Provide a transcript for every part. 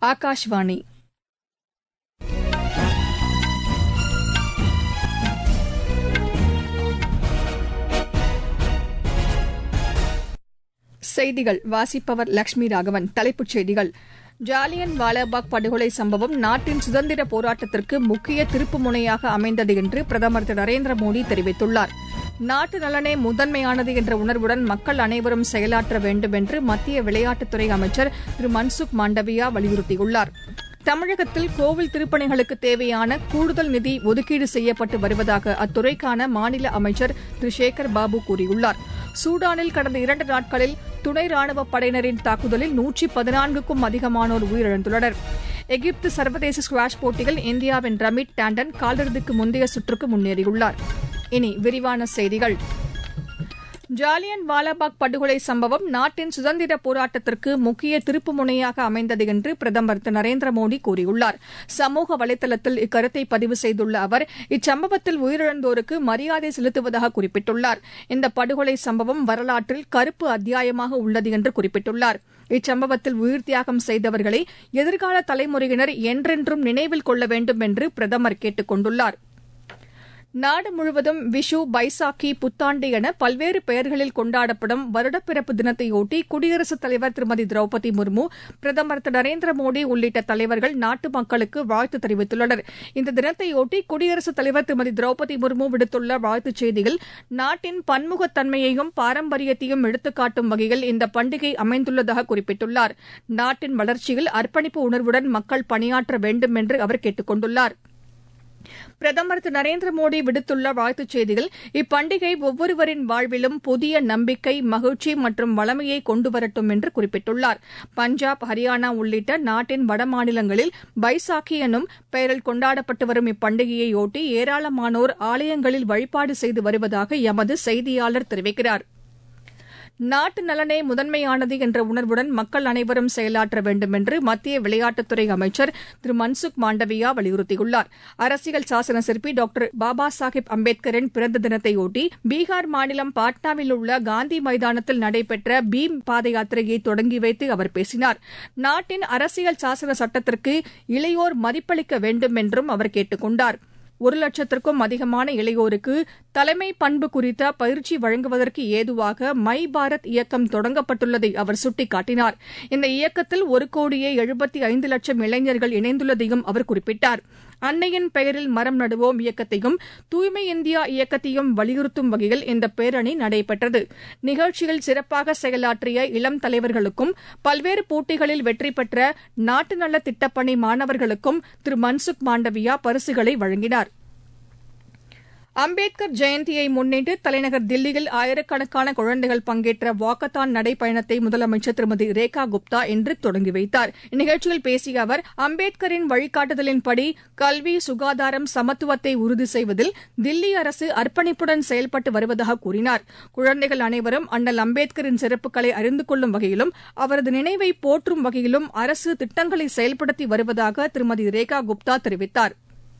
ஆகாஷ்வாணி செய்திகள் வாசிப்பவர் லட்சுமி ராகவன் தலைப்புச் செய்திகள் ஜாலியன் வாலாபாக் படுகொலை சம்பவம் நாட்டின் சுதந்திர போராட்டத்திற்கு முக்கிய திருப்பு முனையாக அமைந்தது என்று பிரதமர் திரு நரேந்திர மோடி தெரிவித்துள்ளார் நாட்டு நலனே முதன்மையானது என்ற உணர்வுடன் மக்கள் அனைவரும் செயலாற்ற வேண்டும் என்று மத்திய விளையாட்டுத்துறை அமைச்சர் திரு மன்சுக் மாண்டவியா வலியுறுத்தியுள்ளார் தமிழகத்தில் கோவில் திருப்பணிகளுக்கு தேவையான கூடுதல் நிதி ஒதுக்கீடு செய்யப்பட்டு வருவதாக அத்துறைக்கான மாநில அமைச்சர் திரு சேகர் பாபு கூறியுள்ளார் சூடானில் கடந்த இரண்டு நாட்களில் துணை ராணுவப் படையினரின் தாக்குதலில் நூற்றி பதினான்குக்கும் அதிகமானோர் உயிரிழந்துள்ளனர் எகிப்து சர்வதேச ஸ்குவாஷ் போட்டியில் இந்தியாவின் ரமித் டாண்டன் காலிறுதிக்கு முந்தைய சுற்றுக்கு முன்னேறியுள்ளார் இனி விரிவான செய்திகள் ஜாலியன் வாலாபாக் படுகொலை சம்பவம் நாட்டின் சுதந்திர போராட்டத்திற்கு முக்கிய திருப்பு முனையாக அமைந்தது என்று பிரதமர் திரு நரேந்திர மோடி கூறியுள்ளார் சமூக வலைதளத்தில் இக்கருத்தை பதிவு செய்துள்ள அவர் இச்சம்பவத்தில் உயிரிழந்தோருக்கு மரியாதை செலுத்துவதாக குறிப்பிட்டுள்ளார் இந்த படுகொலை சம்பவம் வரலாற்றில் கருப்பு அத்தியாயமாக உள்ளது என்று குறிப்பிட்டுள்ளார் இச்சம்பவத்தில் உயிர் தியாகம் செய்தவர்களை எதிர்கால தலைமுறையினர் என்றென்றும் நினைவில் கொள்ள வேண்டும் என்று பிரதமர் கேட்டுக் கொண்டுள்ளார் நாடு முழுவதும் விஷு பைசாக்கி புத்தாண்டு என பல்வேறு பெயர்களில் கொண்டாடப்படும் வருடப்பிறப்பு தினத்தையொட்டி குடியரசுத் தலைவர் திருமதி திரௌபதி முர்மு பிரதமர் திரு நரேந்திர மோடி உள்ளிட்ட தலைவர்கள் நாட்டு மக்களுக்கு வாழ்த்து தெரிவித்துள்ளனர் இந்த தினத்தையொட்டி குடியரசுத் தலைவர் திருமதி திரௌபதி முர்மு விடுத்துள்ள வாழ்த்துச் செய்தியில் நாட்டின் பன்முகத்தன்மையையும் பாரம்பரியத்தையும் எடுத்துக்காட்டும் வகையில் இந்த பண்டிகை அமைந்துள்ளதாக குறிப்பிட்டுள்ளார் நாட்டின் வளர்ச்சியில் அர்ப்பணிப்பு உணர்வுடன் மக்கள் பணியாற்ற வேண்டும் என்று அவர் கேட்டுக் கொண்டுள்ளார் பிரதமர் திரு நரேந்திர மோடி விடுத்துள்ள வாழ்த்துச் செய்தியில் இப்பண்டிகை ஒவ்வொருவரின் வாழ்விலும் புதிய நம்பிக்கை மகிழ்ச்சி மற்றும் வளமையை கொண்டுவரட்டும் என்று குறிப்பிட்டுள்ளார் பஞ்சாப் ஹரியானா உள்ளிட்ட நாட்டின் வடமாநிலங்களில் பைசாக்கி எனும் பெயரில் கொண்டாடப்பட்டு வரும் இப்பண்டிகையையொட்டி ஏராளமானோர் ஆலயங்களில் வழிபாடு செய்து வருவதாக எமது செய்தியாளர் தெரிவிக்கிறார் நாட்டு நலனே முதன்மையானது என்ற உணர்வுடன் மக்கள் அனைவரும் செயலாற்ற வேண்டும் என்று மத்திய விளையாட்டுத்துறை அமைச்சர் திரு மன்சுக் மாண்டவியா வலியுறுத்தியுள்ளார் அரசியல் சாசன சிற்பி டாக்டர் பாபா சாஹேப் அம்பேத்கரின் பிறந்த தினத்தையொட்டி பீகார் மாநிலம் பாட்னாவில் உள்ள காந்தி மைதானத்தில் நடைபெற்ற பீம் பாத யாத்திரையை தொடங்கி வைத்து அவர் பேசினார் நாட்டின் அரசியல் சாசன சட்டத்திற்கு இளையோர் மதிப்பளிக்க வேண்டும் என்றும் அவர் கேட்டுக் கொண்டாா் ஒரு லட்சத்திற்கும் அதிகமான இளையோருக்கு தலைமை பண்பு குறித்த பயிற்சி வழங்குவதற்கு ஏதுவாக மை பாரத் இயக்கம் தொடங்கப்பட்டுள்ளதை அவர் சுட்டிக்காட்டினார் இந்த இயக்கத்தில் ஒரு கோடியே எழுபத்தி ஐந்து லட்சம் இளைஞர்கள் இணைந்துள்ளதையும் அவர் குறிப்பிட்டார் அன்னையின் பெயரில் மரம் நடுவோம் இயக்கத்தையும் தூய்மை இந்தியா இயக்கத்தையும் வலியுறுத்தும் வகையில் இந்த பேரணி நடைபெற்றது நிகழ்ச்சியில் சிறப்பாக செயலாற்றிய இளம் தலைவர்களுக்கும் பல்வேறு போட்டிகளில் வெற்றி பெற்ற நாட்டு நல திட்டப்பணி மாணவர்களுக்கும் திரு மன்சுக் மாண்டவியா பரிசுகளை வழங்கினார் அம்பேத்கர் ஜெயந்தியை முன்னிட்டு தலைநகர் தில்லியில் ஆயிரக்கணக்கான குழந்தைகள் பங்கேற்ற வாக்கத்தான் நடைப்பயணத்தை முதலமைச்சர் திருமதி ரேகா குப்தா இன்று தொடங்கி வைத்தார் இந்நிகழ்ச்சியில் பேசிய அவர் அம்பேத்கரின் வழிகாட்டுதலின்படி கல்வி சுகாதாரம் சமத்துவத்தை உறுதி செய்வதில் தில்லி அரசு அர்ப்பணிப்புடன் செயல்பட்டு வருவதாக கூறினார் குழந்தைகள் அனைவரும் அண்ணல் அம்பேத்கரின் சிறப்புகளை அறிந்து கொள்ளும் வகையிலும் அவரது நினைவை போற்றும் வகையிலும் அரசு திட்டங்களை செயல்படுத்தி வருவதாக திருமதி ரேகா குப்தா தெரிவித்தாா்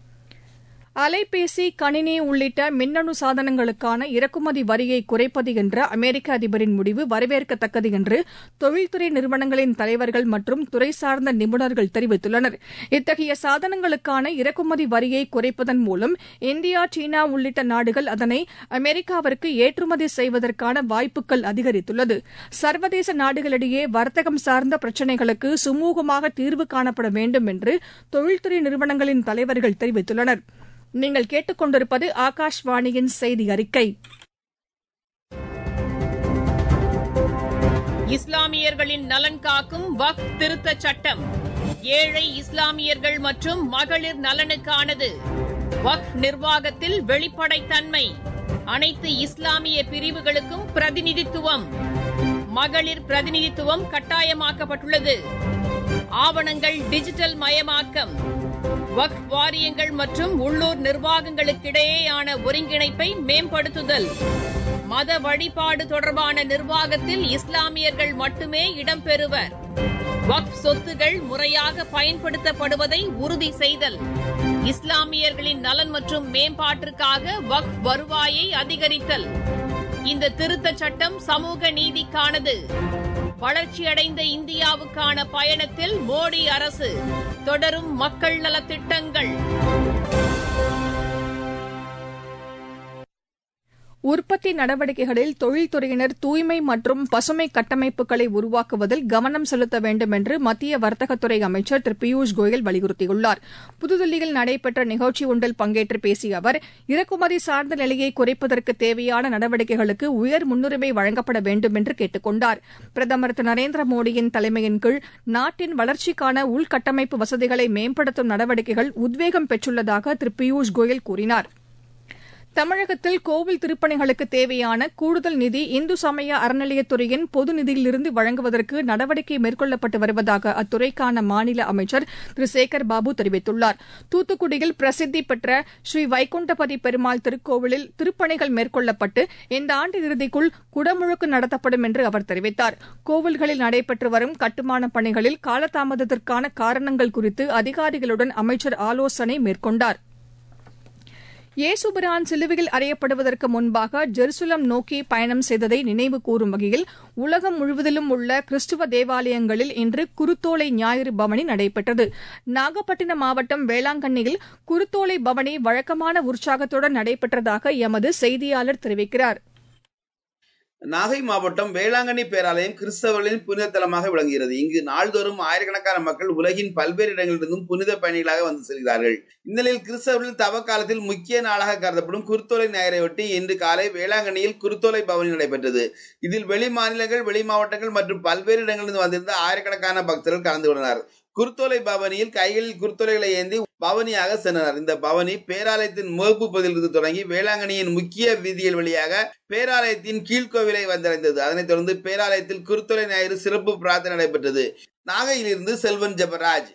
அலைபேசி கணினி உள்ளிட்ட மின்னணு சாதனங்களுக்கான இறக்குமதி வரியை குறைப்பது என்ற அமெரிக்க அதிபரின் முடிவு வரவேற்கத்தக்கது என்று தொழில்துறை நிறுவனங்களின் தலைவர்கள் மற்றும் துறை சார்ந்த நிபுணர்கள் தெரிவித்துள்ளனர் இத்தகைய சாதனங்களுக்கான இறக்குமதி வரியை குறைப்பதன் மூலம் இந்தியா சீனா உள்ளிட்ட நாடுகள் அதனை அமெரிக்காவிற்கு ஏற்றுமதி செய்வதற்கான வாய்ப்புகள் அதிகரித்துள்ளது சர்வதேச நாடுகளிடையே வர்த்தகம் சார்ந்த பிரச்சினைகளுக்கு சுமூகமாக தீர்வு காணப்பட வேண்டும் என்று தொழில்துறை நிறுவனங்களின் தலைவர்கள் தெரிவித்துள்ளனா் நீங்கள் கேட்டுக்கொண்டிருப்பது ஆகாஷ்வாணியின் செய்தி அறிக்கை இஸ்லாமியர்களின் நலன் காக்கும் வக்ஃப் திருத்தச் சட்டம் ஏழை இஸ்லாமியர்கள் மற்றும் மகளிர் நலனுக்கானது வக்ஃப் நிர்வாகத்தில் வெளிப்படைத்தன்மை அனைத்து இஸ்லாமிய பிரிவுகளுக்கும் பிரதிநிதித்துவம் மகளிர் பிரதிநிதித்துவம் கட்டாயமாக்கப்பட்டுள்ளது ஆவணங்கள் டிஜிட்டல் மயமாக்கம் வக்ஃப் வாரியங்கள் மற்றும் உள்ளூர் நிர்வாகங்களுக்கிடையேயான ஒருங்கிணைப்பை மேம்படுத்துதல் மத வழிபாடு தொடர்பான நிர்வாகத்தில் இஸ்லாமியர்கள் மட்டுமே இடம்பெறுவர் வக்ஃப் சொத்துகள் முறையாக பயன்படுத்தப்படுவதை உறுதி செய்தல் இஸ்லாமியர்களின் நலன் மற்றும் மேம்பாட்டிற்காக வக்ஃப் வருவாயை அதிகரித்தல் இந்த திருத்தச் சட்டம் சமூக நீதிக்கானது வளர்ச்சியடைந்த இந்தியாவுக்கான பயணத்தில் மோடி அரசு தொடரும் மக்கள் நலத்திட்டங்கள் உற்பத்தி நடவடிக்கைகளில் தொழில்துறையினர் தூய்மை மற்றும் பசுமை கட்டமைப்புகளை உருவாக்குவதில் கவனம் செலுத்த வேண்டும் என்று மத்திய வர்த்தகத்துறை அமைச்சர் திரு பியூஷ் கோயல் வலியுறுத்தியுள்ளார் புதுதில்லியில் நடைபெற்ற நிகழ்ச்சி ஒன்றில் பங்கேற்று பேசிய அவர் இறக்குமதி சார்ந்த நிலையை குறைப்பதற்கு தேவையான நடவடிக்கைகளுக்கு உயர் முன்னுரிமை வழங்கப்பட வேண்டும் என்று கேட்டுக் கொண்டார் பிரதமர் திரு நரேந்திர மோடியின் தலைமையின் கீழ் நாட்டின் வளர்ச்சிக்கான உள்கட்டமைப்பு வசதிகளை மேம்படுத்தும் நடவடிக்கைகள் உத்வேகம் பெற்றுள்ளதாக திரு பியூஷ் கோயல் கூறினாா் தமிழகத்தில் கோவில் திருப்பணிகளுக்கு தேவையான கூடுதல் நிதி இந்து சமய அறநிலையத்துறையின் பொது நிதியிலிருந்து வழங்குவதற்கு நடவடிக்கை மேற்கொள்ளப்பட்டு வருவதாக அத்துறைக்கான மாநில அமைச்சர் திரு சேகர் பாபு தெரிவித்துள்ளார் தூத்துக்குடியில் பிரசித்தி பெற்ற ஸ்ரீ வைகுண்டபதி பெருமாள் திருக்கோவிலில் திருப்பணிகள் மேற்கொள்ளப்பட்டு இந்த ஆண்டு இறுதிக்குள் குடமுழுக்கு நடத்தப்படும் என்று அவர் தெரிவித்தார் கோவில்களில் நடைபெற்று வரும் கட்டுமான பணிகளில் காலதாமதத்திற்கான காரணங்கள் குறித்து அதிகாரிகளுடன் அமைச்சர் ஆலோசனை மேற்கொண்டாா் இயேசுபிரான் சிலுவையில் அறையப்படுவதற்கு முன்பாக ஜெருசலம் நோக்கி பயணம் செய்ததை நினைவு கூறும் வகையில் உலகம் முழுவதிலும் உள்ள கிறிஸ்துவ தேவாலயங்களில் இன்று குருத்தோலை ஞாயிறு பவனி நடைபெற்றது நாகப்பட்டினம் மாவட்டம் வேளாங்கண்ணியில் குருத்தோலை பவனி வழக்கமான உற்சாகத்துடன் நடைபெற்றதாக எமது செய்தியாளர் தெரிவிக்கிறார் நாகை மாவட்டம் வேளாங்கண்ணி பேராலயம் கிறிஸ்தவர்களின் புனித தலமாக விளங்குகிறது இங்கு நாள்தோறும் ஆயிரக்கணக்கான மக்கள் உலகின் பல்வேறு இடங்களிலிருந்தும் புனித பயணிகளாக வந்து செல்கிறார்கள் இந்நிலையில் கிறிஸ்தவர்களின் தவ காலத்தில் முக்கிய நாளாக கருதப்படும் குருத்தோலை ஞாயிறையொட்டி இன்று காலை வேளாங்கண்ணியில் குருத்தோலை பவனி நடைபெற்றது இதில் வெளி மாநிலங்கள் வெளி மாவட்டங்கள் மற்றும் பல்வேறு இடங்களிலிருந்து வந்திருந்த ஆயிரக்கணக்கான பக்தர்கள் கலந்து கொண்டனர் குருத்தோலை பவனியில் கைகளில் குருத்தோலைகளை ஏந்தி பவனியாக சென்றனர் இந்த பவனி பேராலயத்தின் முகப்பு பகுதியிலிருந்து தொடங்கி வேளாங்கண்ணியின் முக்கிய வீதிகள் வழியாக பேராலயத்தின் கீழ்கோவிலை வந்தடைந்தது அதனைத் தொடர்ந்து பேராலயத்தில் குருத்தோலை ஞாயிறு சிறப்பு பிரார்த்தனை நடைபெற்றது நாகையிலிருந்து செல்வன் ஜெபராஜ்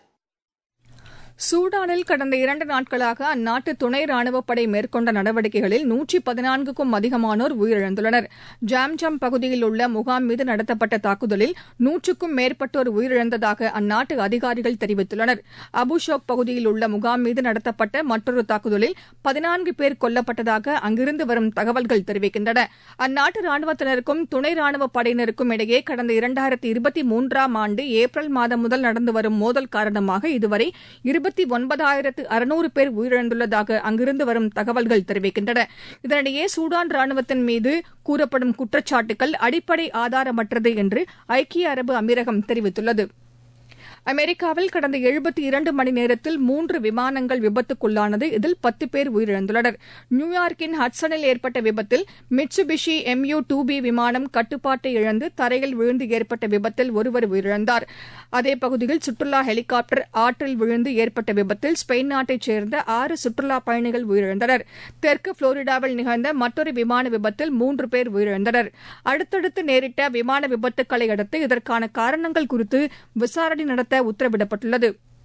சூடானில் கடந்த இரண்டு நாட்களாக அந்நாட்டு துணை ராணுவப்படை மேற்கொண்ட நடவடிக்கைகளில் நூற்றி பதினான்குக்கும் அதிகமானோர் உயிரிழந்துள்ளனர் ஜாம்ஜம் பகுதியில் உள்ள முகாம் மீது நடத்தப்பட்ட தாக்குதலில் நூற்றுக்கும் மேற்பட்டோர் உயிரிழந்ததாக அந்நாட்டு அதிகாரிகள் தெரிவித்துள்ளனர் அபுஷோக் பகுதியில் உள்ள முகாம் மீது நடத்தப்பட்ட மற்றொரு தாக்குதலில் பதினான்கு பேர் கொல்லப்பட்டதாக அங்கிருந்து வரும் தகவல்கள் தெரிவிக்கின்றன அந்நாட்டு ராணுவத்தினருக்கும் துணை ராணுவ படையினருக்கும் இடையே கடந்த இரண்டாயிரத்தி இருபத்தி மூன்றாம் ஆண்டு ஏப்ரல் மாதம் முதல் நடந்து வரும் மோதல் காரணமாக இதுவரை இருபத்தி ஒன்பதாயிரத்து அறுநூறு பேர் உயிரிழந்துள்ளதாக அங்கிருந்து வரும் தகவல்கள் தெரிவிக்கின்றன இதனிடையே சூடான் ராணுவத்தின் மீது கூறப்படும் குற்றச்சாட்டுகள் அடிப்படை ஆதாரமற்றது என்று ஐக்கிய அரபு அமீரகம் தெரிவித்துள்ளது அமெரிக்காவில் கடந்த எழுபத்தி இரண்டு மணி நேரத்தில் மூன்று விமானங்கள் விபத்துக்குள்ளானது இதில் பத்து பேர் உயிரிழந்துள்ளனர் நியூயார்க்கின் ஹட்சனில் ஏற்பட்ட விபத்தில் மிட்சுபிஷி எம்யூ டூ பி விமானம் கட்டுப்பாட்டை இழந்து தரையில் விழுந்து ஏற்பட்ட விபத்தில் ஒருவர் உயிரிழந்தார் அதே பகுதியில் சுற்றுலா ஹெலிகாப்டர் ஆற்றில் விழுந்து ஏற்பட்ட விபத்தில் ஸ்பெயின் நாட்டைச் சேர்ந்த ஆறு சுற்றுலா பயணிகள் உயிரிழந்தனர் தெற்கு புளோரிடாவில் நிகழ்ந்த மற்றொரு விமான விபத்தில் மூன்று பேர் உயிரிழந்தனர் அடுத்தடுத்து நேரிட்ட விமான விபத்துக்களை அடுத்து இதற்கான காரணங்கள் குறித்து விசாரணை நடத்த உத்தரவிடப்பட்டுள்ளது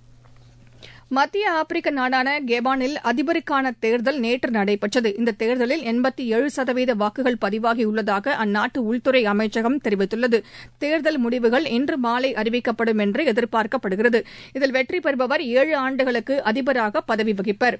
மத்திய ஆப்பிரிக்க நாடான கெபானில் அதிபருக்கான தேர்தல் நேற்று நடைபெற்றது இந்த தேர்தலில் எண்பத்தி ஏழு சதவீத வாக்குகள் பதிவாகியுள்ளதாக அந்நாட்டு உள்துறை அமைச்சகம் தெரிவித்துள்ளது தேர்தல் முடிவுகள் இன்று மாலை அறிவிக்கப்படும் என்று எதிர்பார்க்கப்படுகிறது இதில் வெற்றி பெறுபவர் ஏழு ஆண்டுகளுக்கு அதிபராக பதவி வகிப்பர்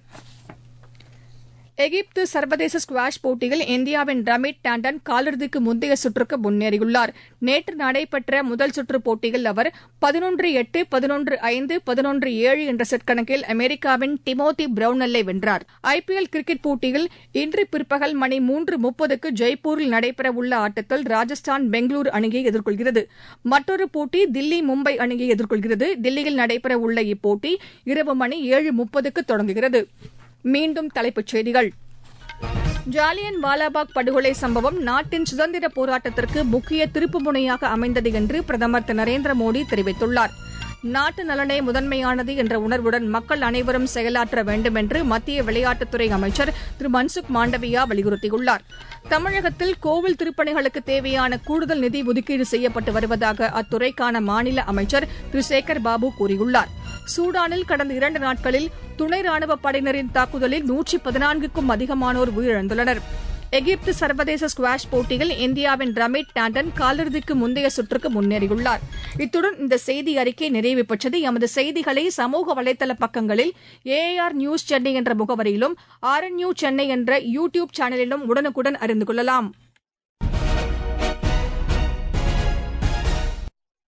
எகிப்து சர்வதேச ஸ்குவாஷ் போட்டியில் இந்தியாவின் ரமித் டாண்டன் காலிறுதிக்கு முந்தைய சுற்றுக்கு முன்னேறியுள்ளார் நேற்று நடைபெற்ற முதல் சுற்று போட்டியில் அவர் பதினொன்று எட்டு பதினொன்று ஐந்து பதினொன்று ஏழு என்ற செட் கணக்கில் அமெரிக்காவின் டிமோதி பிரவுனல்லை வென்றார் ஐபிஎல் கிரிக்கெட் போட்டியில் இன்று பிற்பகல் மணி மூன்று முப்பதுக்கு ஜெய்ப்பூரில் நடைபெறவுள்ள ஆட்டத்தில் ராஜஸ்தான் பெங்களூரு அணியை எதிர்கொள்கிறது மற்றொரு போட்டி தில்லி மும்பை அணியை எதிர்கொள்கிறது தில்லியில் நடைபெறவுள்ள இப்போட்டி இரவு மணி ஏழு முப்பதுக்கு தொடங்குகிறது மீண்டும் தலைப்புச் செய்திகள் ஜாலியன் வாலாபாக் படுகொலை சம்பவம் நாட்டின் சுதந்திர போராட்டத்திற்கு முக்கிய திருப்புமுனையாக அமைந்தது என்று பிரதமர் திரு நரேந்திர மோடி தெரிவித்துள்ளார் நாட்டு நலனே முதன்மையானது என்ற உணர்வுடன் மக்கள் அனைவரும் செயலாற்ற வேண்டும் என்று மத்திய விளையாட்டுத்துறை அமைச்சர் திரு மன்சுக் மாண்டவியா வலியுறுத்தியுள்ளார் தமிழகத்தில் கோவில் திருப்பணிகளுக்கு தேவையான கூடுதல் நிதி ஒதுக்கீடு செய்யப்பட்டு வருவதாக அத்துறைக்கான மாநில அமைச்சர் திரு சேகர் பாபு கூறியுள்ளார் சூடானில் கடந்த இரண்டு நாட்களில் துணை ராணுவ படையினரின் தாக்குதலில் நூற்றி பதினான்குக்கும் அதிகமானோர் உயிரிழந்துள்ளனர் எகிப்து சர்வதேச ஸ்குவாஷ் போட்டியில் இந்தியாவின் ரமித் டாண்டன் காலிறுதிக்கு முந்தைய சுற்றுக்கு முன்னேறியுள்ளார் இத்துடன் இந்த செய்தி அறிக்கை நிறைவு பெற்றது எமது செய்திகளை சமூக வலைதள பக்கங்களில் ஏஆர் நியூஸ் சென்னை என்ற முகவரியிலும் ஆர் என் நியூ சென்னை என்ற யூ டியூப் சேனலிலும் உடனுக்குடன் அறிந்து கொள்ளலாம்